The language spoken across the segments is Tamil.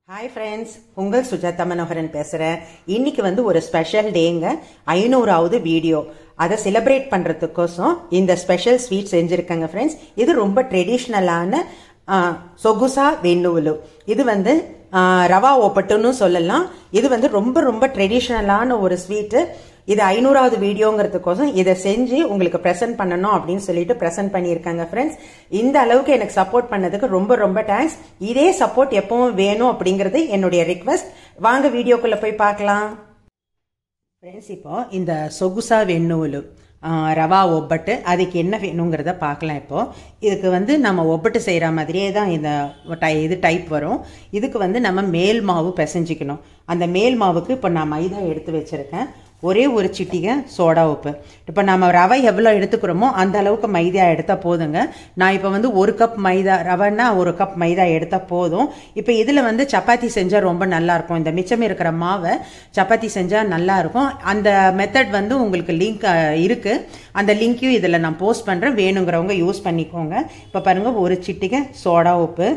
ஹாய் ஃப்ரெண்ட்ஸ் உங்கள் சுஜாதா மனோகரன் பேசுகிறேன் இன்னைக்கு வந்து ஒரு ஸ்பெஷல் டேங்க ஐநூறாவது வீடியோ அதை செலிப்ரேட் பண்ணுறதுக்கோசம் இந்த ஸ்பெஷல் ஸ்வீட் செஞ்சுருக்கேங்க ஃப்ரெண்ட்ஸ் இது ரொம்ப ட்ரெடிஷ்னலான சொகுசா வெண்ணுவலு இது வந்து ஆ, ரவா ஒப்பட்டுன்னு சொல்லலாம் இது வந்து ரொம்ப ரொம்ப ட்ரெடிஷ்னலான ஒரு ஸ்வீட்டு இது ஐநூறாவது வீடியோங்கிறதுக்கோசம் இதை செஞ்சு உங்களுக்கு ப்ரெசென்ட் பண்ணணும் அப்படின்னு சொல்லிட்டு ப்ரெசென்ட் பண்ணியிருக்காங்க ஃப்ரெண்ட்ஸ் இந்த அளவுக்கு எனக்கு சப்போர்ட் பண்ணதுக்கு ரொம்ப ரொம்ப தேங்க்ஸ் இதே சப்போர்ட் எப்பவும் வேணும் அப்படிங்கிறது என்னுடைய ரிக்வெஸ்ட் வாங்க வீடியோக்குள்ள போய் பார்க்கலாம் ஃப்ரெண்ட்ஸ் இப்போ இந்த சொகுசா வெண்ணூலு ஆ, ரவா ஒப்பட்டு அதுக்கு என்ன வேணுங்கிறத பார்க்கலாம் இப்போ இதுக்கு வந்து நம்ம ஒப்பட்டு செய்கிற மாதிரியே தான் இந்த டை இது டைப் வரும் இதுக்கு வந்து நம்ம மேல் மாவு பிசைஞ்சிக்கணும் அந்த மேல் மாவுக்கு இப்போ நான் மைதா எடுத்து வச்சுருக்கேன் ஒரே ஒரு சிட்டிகை சோடா உப்பு இப்போ நம்ம ரவை எவ்வளோ எடுத்துக்கிறோமோ அந்த அளவுக்கு மைதா எடுத்தால் போதுங்க நான் இப்போ வந்து ஒரு கப் மைதா ரவைன்னா ஒரு கப் மைதா எடுத்தால் போதும் இப்போ இதில் வந்து சப்பாத்தி செஞ்சால் ரொம்ப நல்லா இருக்கும் இந்த மிச்சம் இருக்கிற மாவை சப்பாத்தி செஞ்சால் நல்லா இருக்கும் அந்த மெத்தட் வந்து உங்களுக்கு லிங்க் இருக்கு அந்த லிங்க்கையும் இதில் நான் போஸ்ட் பண்ணுறேன் வேணுங்கிறவங்க யூஸ் பண்ணிக்கோங்க இப்போ பாருங்க ஒரு சிட்டிகை சோடா உப்பு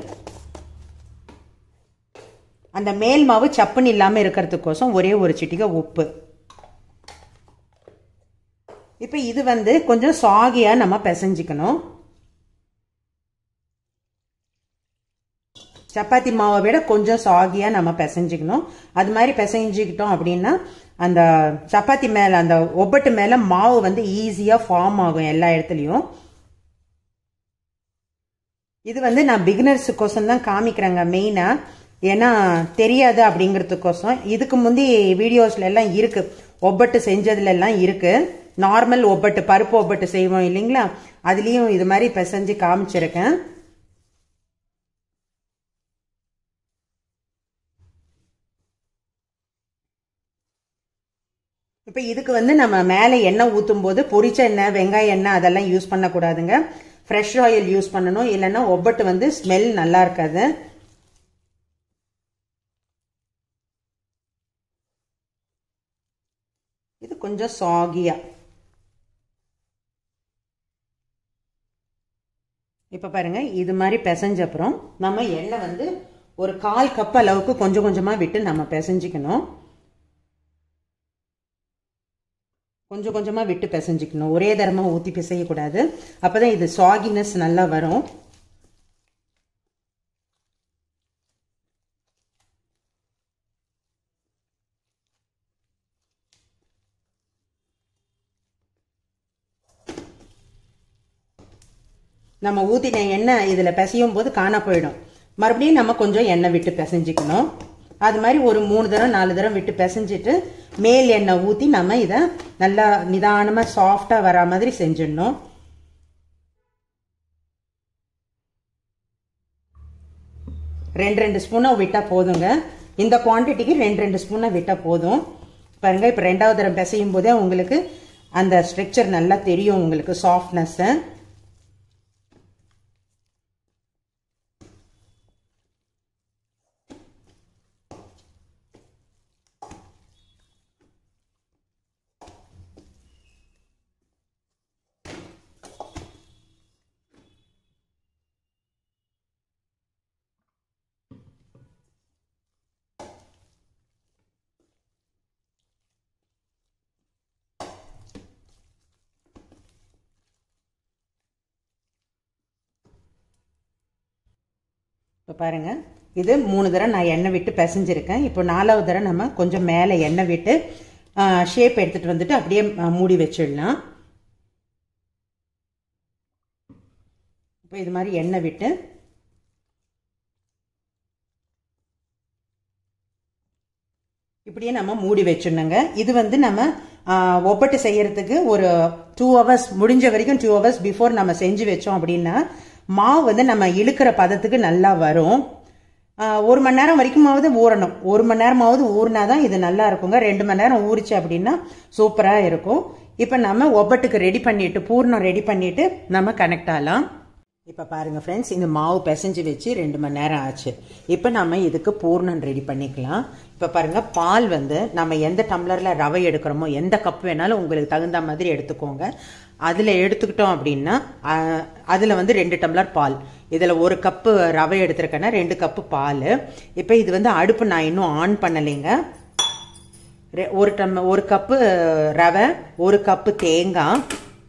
அந்த மேல் மாவு சப்புன்னு இல்லாமல் இருக்கிறதுக்கோசம் ஒரே ஒரு சிட்டிகை உப்பு இப்போ இது வந்து கொஞ்சம் சாகியாக நம்ம பிசைஞ்சிக்கணும் சப்பாத்தி மாவை விட கொஞ்சம் சாகியாக நம்ம பிசைஞ்சிக்கணும் அது மாதிரி பிசைஞ்சிக்கிட்டோம் அப்படின்னா அந்த சப்பாத்தி மேலே அந்த ஒப்பட்டு மேலே மாவு வந்து ஈஸியாக ஃபார்ம் ஆகும் எல்லா இடத்துலையும் இது வந்து நான் பிகினர்ஸுக்கோசம் தான் காமிக்கிறேங்க மெயினாக ஏன்னா தெரியாது அப்படிங்கிறதுக்கோசம் இதுக்கு முந்தி வீடியோஸ்ல எல்லாம் இருக்கு ஒப்பட்டு செஞ்சதுல எல்லாம் இருக்கு நார்மல் ஒப்பட்டு பருப்பு ஒப்பட்டு செய்வோம் இல்லைங்களா அதுலேயும் இது மாதிரி பிசைஞ்சு காமிச்சிருக்கேன் இப்போ இதுக்கு வந்து நம்ம மேலே எண்ணெய் ஊற்றும் போது பொரிச்ச எண்ணெய் வெங்காய எண்ணெய் அதெல்லாம் யூஸ் பண்ணக்கூடாதுங்க ஃப்ரெஷ் ஆயில் யூஸ் பண்ணணும் இல்லைன்னா ஒப்பட்டு வந்து ஸ்மெல் நல்லா இருக்காது இது கொஞ்சம் சாகியா இப்போ பாருங்க இது மாதிரி பிசைஞ்ச அப்புறம் நம்ம எண்ணெய் வந்து ஒரு கால் கப் அளவுக்கு கொஞ்சம் கொஞ்சமாக விட்டு நம்ம பிசைஞ்சிக்கணும் கொஞ்சம் கொஞ்சமாக விட்டு பிசைஞ்சிக்கணும் ஒரே தரமாக ஊற்றி பிசையக்கூடாது அப்போ தான் இது சாகினஸ் நல்லா வரும் நம்ம ஊற்றின எண்ணெய் இதில் பிசையும் போது காண போயிடும் மறுபடியும் நம்ம கொஞ்சம் எண்ணெய் விட்டு பிசைஞ்சிக்கணும் அது மாதிரி ஒரு மூணு தரம் நாலு தரம் விட்டு பிசைஞ்சிட்டு மேல் எண்ணெய் ஊற்றி நம்ம இதை நல்லா நிதானமாக சாஃப்டாக வரா மாதிரி செஞ்சிடணும் ரெண்டு ரெண்டு ஸ்பூனாக விட்டால் போதுங்க இந்த குவான்டிட்டிக்கு ரெண்டு ரெண்டு ஸ்பூனாக விட்டால் போதும் பாருங்க இப்போ ரெண்டாவது தரம் பிசையும் போதே உங்களுக்கு அந்த ஸ்ட்ரக்சர் நல்லா தெரியும் உங்களுக்கு சாஃப்ட்னஸ்ஸை இப்போ பாருங்க இது மூணு தடவை நான் எண்ணெய் விட்டு பிசைஞ்சிருக்கேன் இப்போ நாலாவது தடவை நம்ம கொஞ்சம் மேலே எண்ணெய் விட்டு ஷேப் எடுத்துகிட்டு வந்துட்டு அப்படியே மூடி வச்சிடலாம் இப்போ இது மாதிரி எண்ணெய் விட்டு இப்படியே நம்ம மூடி வச்சிடணுங்க இது வந்து நம்ம ஒப்பட்டு செய்யறதுக்கு ஒரு டூ ஹவர்ஸ் முடிஞ்ச வரைக்கும் டூ ஹவர்ஸ் பிஃபோர் நம்ம செஞ்சு வச்சோம் அப்படின்னா மாவு வந்து நம்ம இழுக்கிற பதத்துக்கு நல்லா வரும் ஒரு மணி நேரம் வரைக்குமாவது ஊறணும் ஒரு மணி நேரமாவது ஊறினா தான் இது நல்லா இருக்குங்க ரெண்டு மணி நேரம் ஊறிச்சு அப்படின்னா சூப்பராக இருக்கும் இப்போ நம்ம ஒப்பட்டுக்கு ரெடி பண்ணிட்டு பூர்ணம் ரெடி பண்ணிட்டு நம்ம கனெக்ட் ஆகலாம் இப்போ பாருங்க ஃப்ரெண்ட்ஸ் இந்த மாவு பிசைஞ்சு வச்சு ரெண்டு மணி நேரம் ஆச்சு இப்போ நம்ம இதுக்கு பூர்ணம் ரெடி பண்ணிக்கலாம் இப்போ பாருங்க பால் வந்து நம்ம எந்த டம்ளரில் ரவை எடுக்கிறோமோ எந்த கப் வேணாலும் உங்களுக்கு தகுந்த மாதிரி எடுத்துக்கோங்க அதில் எடுத்துக்கிட்டோம் அப்படின்னா அதில் வந்து ரெண்டு டம்ளர் பால் இதில் ஒரு கப்பு ரவை எடுத்திருக்கேன்னா ரெண்டு கப்பு பால் இப்போ இது வந்து அடுப்பு நான் இன்னும் ஆன் பண்ணலைங்க ரெ- ஒரு டம் ஒரு கப்பு ரவை ஒரு கப்பு தேங்காய்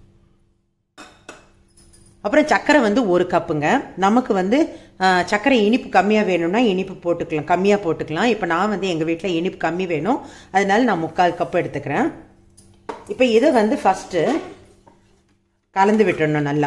அப்புறம் சர்க்கரை வந்து ஒரு கப்புங்க நமக்கு வந்து ஆ, சர்க்கரை இனிப்பு கம்மியாக வேணும்னா இனிப்பு போட்டுக்கலாம் கம்மியாக போட்டுக்கலாம் இப்போ நான் வந்து எங்கள் வீட்டில் இனிப்பு கம்மி வேணும் அதனால நான் முக்கால் கப்பு எடுத்துக்கிறேன் இப்போ இதை வந்து ஃபஸ்ட்டு கலந்து விட்டுறணும் நல்லா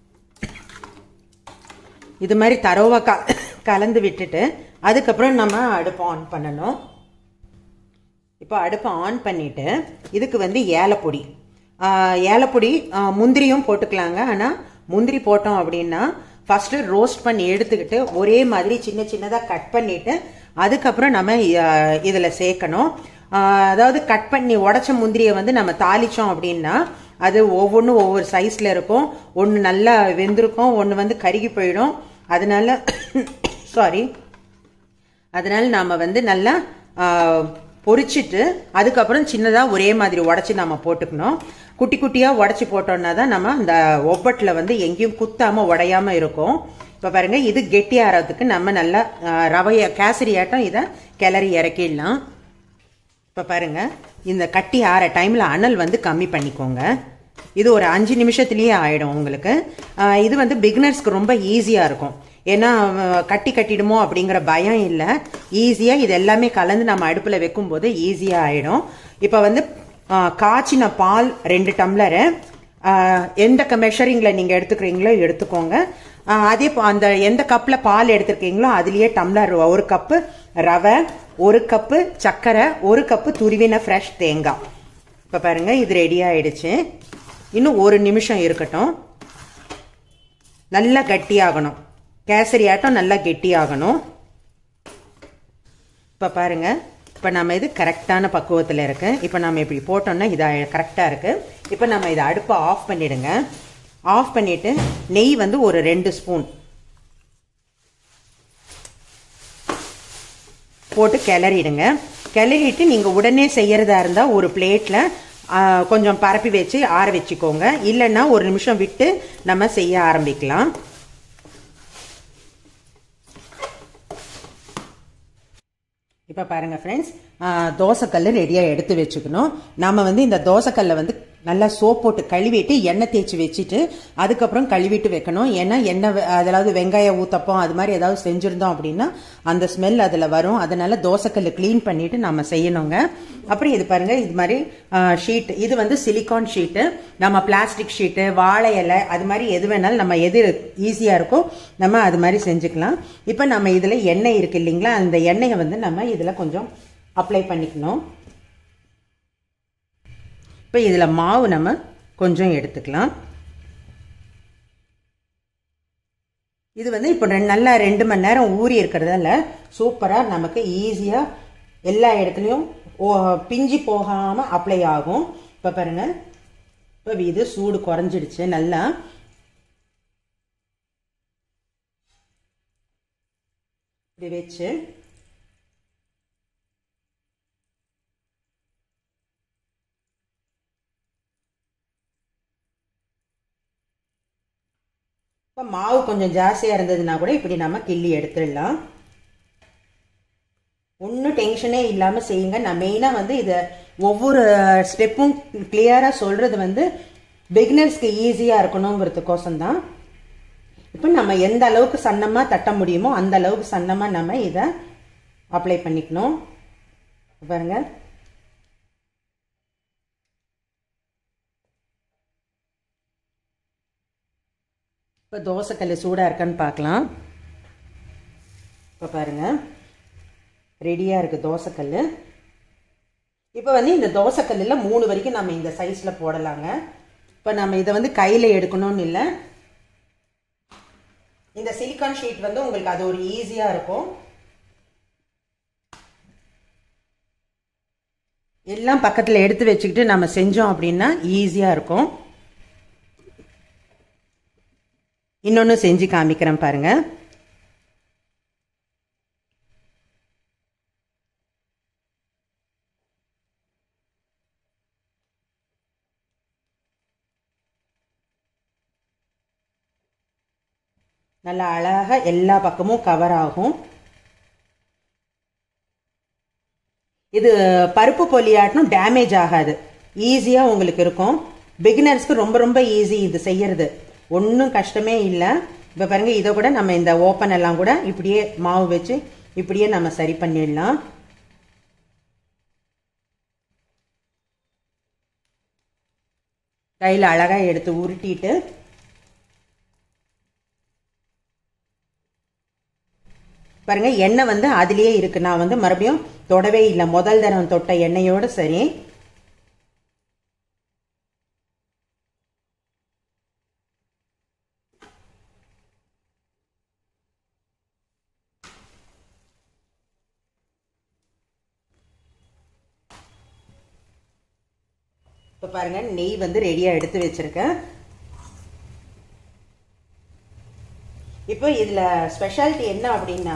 இது மாதிரி தரோவா க கலந்து விட்டுட்டு அதுக்கப்புறம் நம்ம அடுப்பை ஆன் பண்ணணும் இப்போ அடுப்பை ஆன் பண்ணிட்டு இதுக்கு வந்து ஏலப்பொடி ஆஹ் ஏலப்பொடி ஆஹ் முந்திரியும் போட்டுக்கலாங்க ஆனால் முந்திரி போட்டோம் அப்படின்னா ஃபர்ஸ்ட் ரோஸ்ட் பண்ணி எடுத்துக்கிட்டு ஒரே மாதிரி சின்ன சின்னதாக கட் பண்ணிட்டு அதுக்கப்புறம் நம்ம ஆஹ் இதுல சேர்க்கணும் ஆஹ் அதாவது கட் பண்ணி உடச்ச முந்திரியை வந்து நம்ம தாளிச்சோம் அப்படின்னா அது ஒவ்வொன்றும் ஒவ்வொரு சைஸ்ல இருக்கும் ஒன்று நல்லா வெந்திருக்கும் ஒன்று வந்து கருகி போயிடும் அதனால சாரி அதனால நாம வந்து நல்லா ஆ, பொரிச்சிட்டு அதுக்கப்புறம் சின்னதாக ஒரே மாதிரி உடச்சி நம்ம போட்டுக்கணும் குட்டி குட்டியாக உடச்சி போட்டோம்னா தான் நம்ம அந்த ஒப்பட்டில் வந்து எங்கேயும் குத்தாம உடையாம இருக்கும் இப்போ பாருங்க இது கெட்டியாகிறதுக்கு நம்ம நல்லா ஆ, ரவைய கேசரி ஆட்டம் இதை கிளறி இறக்கிடலாம் இப்போ பாருங்க இந்த கட்டி ஆற டைமில் அனல் வந்து கம்மி பண்ணிக்கோங்க இது ஒரு அஞ்சு நிமிஷத்துலேயே ஆயிடும் உங்களுக்கு ஆஹ் இது வந்து பிகினர்ஸ்க்கு ரொம்ப ஈஸியாக இருக்கும் ஏன்னா அஹ், கட்டி கட்டிடுமோ அப்படிங்கிற பயம் இல்லை ஈஸியாக இது எல்லாமே கலந்து நம்ம அடுப்பில் வைக்கும்போது ஈஸியாக ஆயிடும் இப்போ வந்து ஆஹ், காய்ச்சின பால் ரெண்டு டம்ளரு ஆஹ், எந்த மெஷரிங்கில் நீங்கள் எடுத்துக்கிறீங்களோ எடுத்துக்கோங்க ஆஹ், அதே பா- அந்த எந்த கப்பில் பால் எடுத்திருக்கீங்களோ அதுலேயே டம்ளர் ஒரு கப்பு ரவை ஒரு கப்பு சர்க்கரை ஒரு கப்பு துருவின ஃப்ரெஷ் தேங்காய் இப்போ பாருங்க இது ரெடி ஆயிடுச்சு இன்னும் ஒரு நிமிஷம் இருக்கட்டும் நல்லா கட்டியாகணும் கேசரி ஆட்டம் நல்லா கெட்டியாகணும் இப்போ பாருங்க இப்போ நம்ம இது கரெக்டான பக்குவத்தில் இருக்கு இப்போ நம்ம இப்படி போட்டோம்னா இது கரெக்டாக இருக்கு இப்போ நம்ம இதை அடுப்பை ஆஃப் பண்ணிடுங்க ஆஃப் பண்ணிட்டு நெய் வந்து ஒரு ரெண்டு ஸ்பூன் போட்டு கிளறிடுங்க கிளறிட்டு நீங்கள் உடனே செய்யறதா இருந்தால் ஒரு பிளேட்டில் கொஞ்சம் பரப்பி வச்சு ஆற வச்சுக்கோங்க இல்லைன்னா ஒரு நிமிஷம் விட்டு நம்ம செய்ய ஆரம்பிக்கலாம் இப்போ பாருங்க ஃப்ரெண்ட்ஸ் தோசைக்கல் ரெடியாக எடுத்து வச்சுக்கணும் நாம வந்து இந்த தோசைக்கல்லை வந்து நல்லா சோப் போட்டு கழுவிட்டு எண்ணெய் தேய்ச்சி வச்சுட்டு அதுக்கப்புறம் கழுவிட்டு வைக்கணும் ஏன்னா எண்ணெய் வெ- அதாவது வெங்காயம் ஊத்தப்பம் அது மாதிரி ஏதாவது செஞ்சுருந்தோம் அப்படின்னா அந்த ஸ்மெல் அதில் வரும் அதனால தோசைக்கல் க்ளீன் பண்ணிட்டு நம்ம செய்யணுங்க அப்புறம் இது பாருங்க இது மாதிரி ஷீட் இது வந்து சிலிகான் ஷீட்டு நம்ம பிளாஸ்டிக் ஷீட்டு வாழை இலை அது மாதிரி எது வேணாலும் நம்ம எது ஈஸியாக இருக்கோ நம்ம அது மாதிரி செஞ்சுக்கலாம் இப்போ நம்ம இதில் எண்ணெய் இருக்கு இல்லைங்களா அந்த எண்ணெயை வந்து நம்ம இதில் கொஞ்சம் அப்ளை பண்ணிக்கணும் இப்போ இதில் மாவு நம்ம கொஞ்சம் எடுத்துக்கலாம் இது வந்து இப்போ ரெண்டு நல்லா ரெண்டு மணி நேரம் ஊறி இருக்கிறதால சூப்பராக நமக்கு ஈஸியாக எல்லா இடத்துலையும் ஓ- பிஞ்சு போகாமல் அப்ளை ஆகும் இப்போ பாருங்க இப்போ இது சூடு குறைஞ்சிடுச்சு நல்லா இப்படி வச்சு இப்போ மாவு கொஞ்சம் ஜாஸ்தியாக இருந்ததுன்னா கூட இப்படி நம்ம கிள்ளி எடுத்துடலாம் ஒன்றும் டென்ஷனே இல்லாமல் செய்யுங்க நான் மெயினாக வந்து இதை ஒவ்வொரு ஸ்டெப்பும் கிளியராக சொல்கிறது வந்து பிகினர்ஸ்க்கு ஈஸியாக இருக்கணுங்கிறதுக்கோசம் தான் இப்போ நம்ம எந்த அளவுக்கு சன்னமாக தட்ட முடியுமோ அந்த அளவுக்கு சன்னமாக நம்ம இதை அப்ளை பண்ணிக்கணும் பாருங்க இப்போ தோசைக்கல் சூடாக இருக்கான்னு பார்க்கலாம் இப்போ பாருங்க ரெடியாக இருக்குது தோசைக்கல் இப்போ வந்து இந்த தோசைக்கல்லில் மூணு வரைக்கும் நம்ம இந்த சைஸில் போடலாங்க இப்போ நம்ம இதை வந்து கையில் எடுக்கணும்னு இல்லை இந்த சிலிக்கான் ஷீட் வந்து உங்களுக்கு அது ஒரு ஈஸியாக இருக்கும் எல்லாம் பக்கத்தில் எடுத்து வச்சுக்கிட்டு நம்ம செஞ்சோம் அப்படின்னா ஈஸியாக இருக்கும் இன்னொன்று செஞ்சு காமிக்கிறேன் பாருங்க நல்லா அழகா எல்லா பக்கமும் கவர் ஆகும் இது பருப்பு பொலியாட்டினும் டேமேஜ் ஆகாது ஈஸியாக உங்களுக்கு இருக்கும் பிகினர்ஸ்க்கு ரொம்ப ரொம்ப ஈஸி இது செய்யறது ஒன்றும் கஷ்டமே இல்லை இப்போ பாருங்க இதை கூட நம்ம இந்த ஓப்பன் எல்லாம் கூட இப்படியே மாவு வச்சு இப்படியே நம்ம சரி பண்ணிடலாம் கையில் அழகாக எடுத்து உருட்டிட்டு பாருங்க எண்ணெய் வந்து அதுலயே இருக்கு நான் வந்து மறுபடியும் தொடவே இல்லை முதல் தரம் தொட்ட எண்ணெயோடு சரி இப்போ பாருங்க நெய் வந்து ரெடியாக எடுத்து வச்சிருக்கேன் இப்போ இதில் ஸ்பெஷாலிட்டி என்ன அப்படின்னா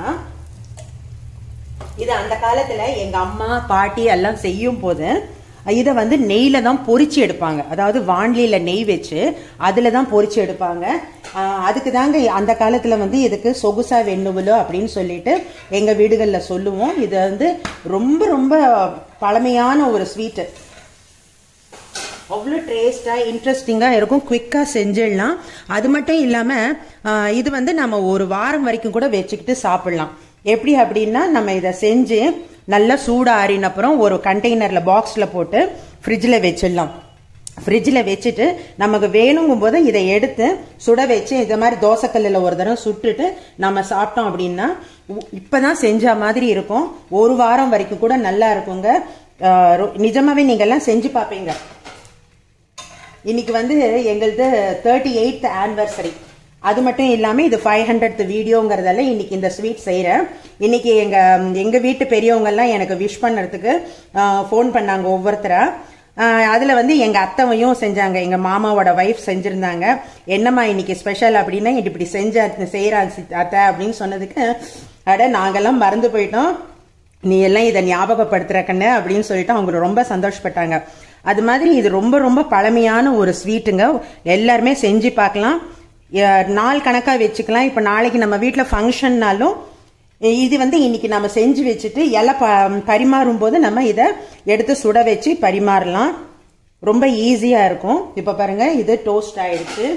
இது அந்த காலத்தில் எங்கள் அம்மா பாட்டி எல்லாம் செய்யும் போது இதை வந்து நெய்யில தான் பொரிச்சு எடுப்பாங்க அதாவது வாண்லியில நெய் வச்சு அதில் தான் பொரிச்சு எடுப்பாங்க அதுக்கு தாங்க அந்த காலத்தில் வந்து இதுக்கு சொகுசா வெண்ணுவலோ அப்படின்னு சொல்லிட்டு எங்கள் வீடுகளில் சொல்லுவோம் இது வந்து ரொம்ப ரொம்ப பழமையான ஒரு ஸ்வீட்டு அவ்வளோ டேஸ்டாக இன்ட்ரெஸ்டிங்காக இருக்கும் குவிக்காக செஞ்சிடலாம் அது மட்டும் இல்லாமல் இது வந்து நம்ம ஒரு வாரம் வரைக்கும் கூட வச்சுக்கிட்டு சாப்பிடலாம் எப்படி அப்படின்னா நம்ம இதை செஞ்சு நல்லா சூடாக ஆறின அப்புறம் ஒரு கண்டெய்னரில் பாக்ஸில் போட்டு ஃப்ரிட்ஜில் வச்சிடலாம் ஃப்ரிட்ஜில் வச்சுட்டு நமக்கு வேணுங்கும் போது இதை எடுத்து சுட வச்சு இந்த மாதிரி தோசைக்கல்லில் ஒரு தடவை சுட்டுட்டு நம்ம சாப்பிட்டோம் அப்படின்னா இப்போதான் செஞ்ச மாதிரி இருக்கும் ஒரு வாரம் வரைக்கும் கூட நல்லா இருக்குங்க நிஜமாவே நீங்கள்லாம் செஞ்சு பார்ப்பீங்க இன்னைக்கு வந்து எங்களது தேர்ட்டி எயித் ஆனிவர்சரி அது மட்டும் இல்லாமல் இது ஃபைவ் ஹண்ட்ரட் வீடியோங்கிறதால இன்னைக்கு இந்த ஸ்வீட் செய்கிறேன் இன்னைக்கு எங்கள் எங்கள் வீட்டு பெரியவங்கெல்லாம் எனக்கு விஷ் பண்ணுறதுக்கு ஃபோன் பண்ணாங்க ஒவ்வொருத்தராக அதில் வந்து எங்கள் அத்தைவையும் செஞ்சாங்க எங்கள் மாமாவோட ஒய்ஃப் செஞ்சுருந்தாங்க என்னம்மா இன்னைக்கு ஸ்பெஷல் அப்படின்னா இப்படி செஞ்ச செய்கிறா அத்தை அப்படின்னு சொன்னதுக்கு அட நாங்கெல்லாம் மறந்து போயிட்டோம் நீ எல்லாம் இதை ஞாபகப்படுத்துற கண்ணு அப்படின்னு சொல்லிட்டு அவங்க ரொம்ப சந்தோஷப்பட்டாங்க அது மாதிரி இது ரொம்ப ரொம்ப பழமையான ஒரு ஸ்வீட்டுங்க எல்லாருமே செஞ்சு பார்க்கலாம் நாள் கணக்காக வச்சுக்கலாம் இப்போ நாளைக்கு நம்ம வீட்டில் ஃபங்க்ஷன்னாலும் இது வந்து இன்னைக்கு நம்ம செஞ்சு வச்சுட்டு இலை ப பரிமாறும் போது நம்ம இதை எடுத்து சுட வச்சு பரிமாறலாம் ரொம்ப ஈஸியாக இருக்கும் இப்போ பாருங்க இது டோஸ்ட் ஆயிடுச்சு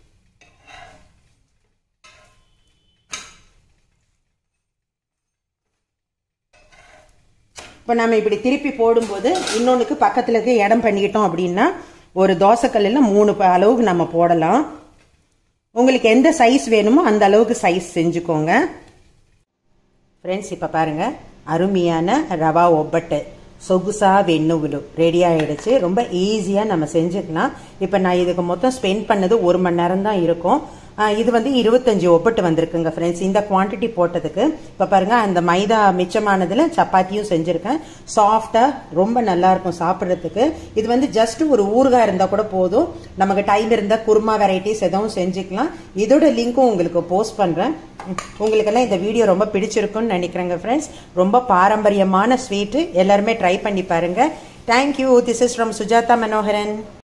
இப்போ நம்ம இப்படி திருப்பி போடும்போது இன்னொன்றுக்கு பக்கத்தில் இருக்க இடம் பண்ணிக்கிட்டோம் அப்படின்னா ஒரு தோசைக்கல்லில் மூணு அளவுக்கு நம்ம போடலாம் உங்களுக்கு எந்த சைஸ் வேணுமோ அந்த அளவுக்கு சைஸ் செஞ்சுக்கோங்க ஃப்ரெண்ட்ஸ் இப்போ பாருங்க அருமையான ரவா ஒப்பட்டு சொகுசா வெண்ணுகுலு ரெடி ஆகிடுச்சு ரொம்ப ஈஸியாக நம்ம செஞ்சுக்கலாம் இப்போ நான் இதுக்கு மொத்தம் ஸ்பெண்ட் பண்ணது ஒரு மணி நேரம் தான் இருக்கும் இது வந்து இருபத்தஞ்சு ஒப்பட்டு வந்திருக்குங்க ஃப்ரெண்ட்ஸ் இந்த குவான்டிட்டி போட்டதுக்கு இப்போ பாருங்க அந்த மைதா மிச்சமானதில் சப்பாத்தியும் செஞ்சுருக்கேன் சாஃப்டாக ரொம்ப நல்லா இருக்கும் சாப்பிட்றதுக்கு இது வந்து ஜஸ்ட் ஒரு ஊறுகாய் இருந்தால் கூட போதும் நமக்கு டைம் இருந்தால் குருமா வெரைட்டிஸ் எதுவும் செஞ்சுக்கலாம் இதோட லிங்க்கும் உங்களுக்கு போஸ்ட் பண்ணுறேன் உங்களுக்கெல்லாம் இந்த வீடியோ ரொம்ப பிடிச்சிருக்குன்னு நினைக்கிறேங்க ஃப்ரெண்ட்ஸ் ரொம்ப பாரம்பரியமான ஸ்வீட்டு எல்லாருமே ட்ரை பண்ணி பாருங்க thank you this is from Sujatha Manoharan